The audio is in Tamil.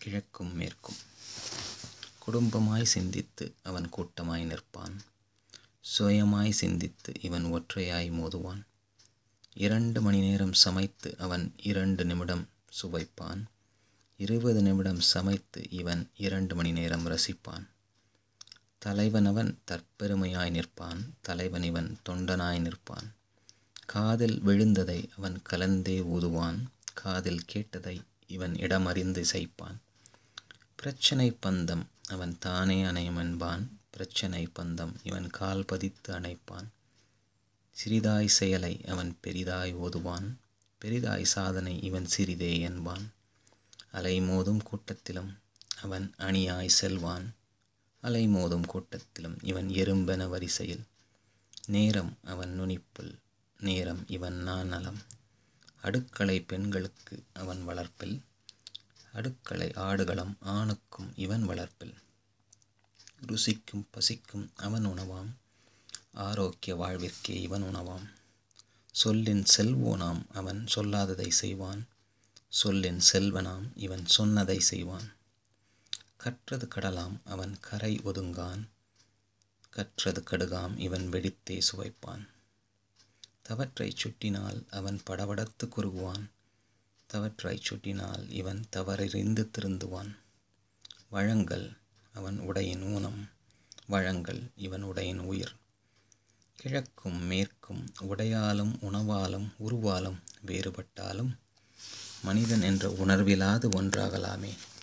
கிழக்கும் மேற்கும் குடும்பமாய் சிந்தித்து அவன் கூட்டமாய் நிற்பான் சுயமாய் சிந்தித்து இவன் ஒற்றையாய் மோதுவான் இரண்டு மணி நேரம் சமைத்து அவன் இரண்டு நிமிடம் சுவைப்பான் இருபது நிமிடம் சமைத்து இவன் இரண்டு மணி நேரம் ரசிப்பான் தலைவனவன் தற்பெருமையாய் நிற்பான் தலைவன் இவன் தொண்டனாய் நிற்பான் காதில் விழுந்ததை அவன் கலந்தே ஊதுவான் காதில் கேட்டதை இவன் இடமறிந்து இசைப்பான் பிரச்சனை பந்தம் அவன் தானே அணையும் என்பான் பிரச்சனை பந்தம் இவன் கால் பதித்து அணைப்பான் சிறிதாய் செயலை அவன் பெரிதாய் ஓதுவான் பெரிதாய் சாதனை இவன் சிறிதே என்பான் அலைமோதும் கூட்டத்திலும் அவன் அணியாய் செல்வான் அலைமோதும் கூட்டத்திலும் இவன் எறும்பென வரிசையில் நேரம் அவன் நுனிப்புல் நேரம் இவன் நாநலம் அடுக்களை பெண்களுக்கு அவன் வளர்ப்பில் அடுக்களை ஆடுகளம் ஆணுக்கும் இவன் வளர்ப்பில் ருசிக்கும் பசிக்கும் அவன் உணவாம் ஆரோக்கிய வாழ்விற்கே இவன் உணவாம் சொல்லின் செல்வோனாம் அவன் சொல்லாததை செய்வான் சொல்லின் செல்வனாம் இவன் சொன்னதை செய்வான் கற்றது கடலாம் அவன் கரை ஒதுங்கான் கற்றது கடுகாம் இவன் வெடித்தே சுவைப்பான் தவற்றைச் சுட்டினால் அவன் படபடத்து குறுகுவான் தவற்றைச் சுட்டினால் இவன் தவறறிந்து திருந்துவான் வழங்கல் அவன் உடையின் ஊனம் வழங்கல் இவன் உடையின் உயிர் கிழக்கும் மேற்கும் உடையாலும் உணவாலும் உருவாலும் வேறுபட்டாலும் மனிதன் என்ற உணர்விலாது ஒன்றாகலாமே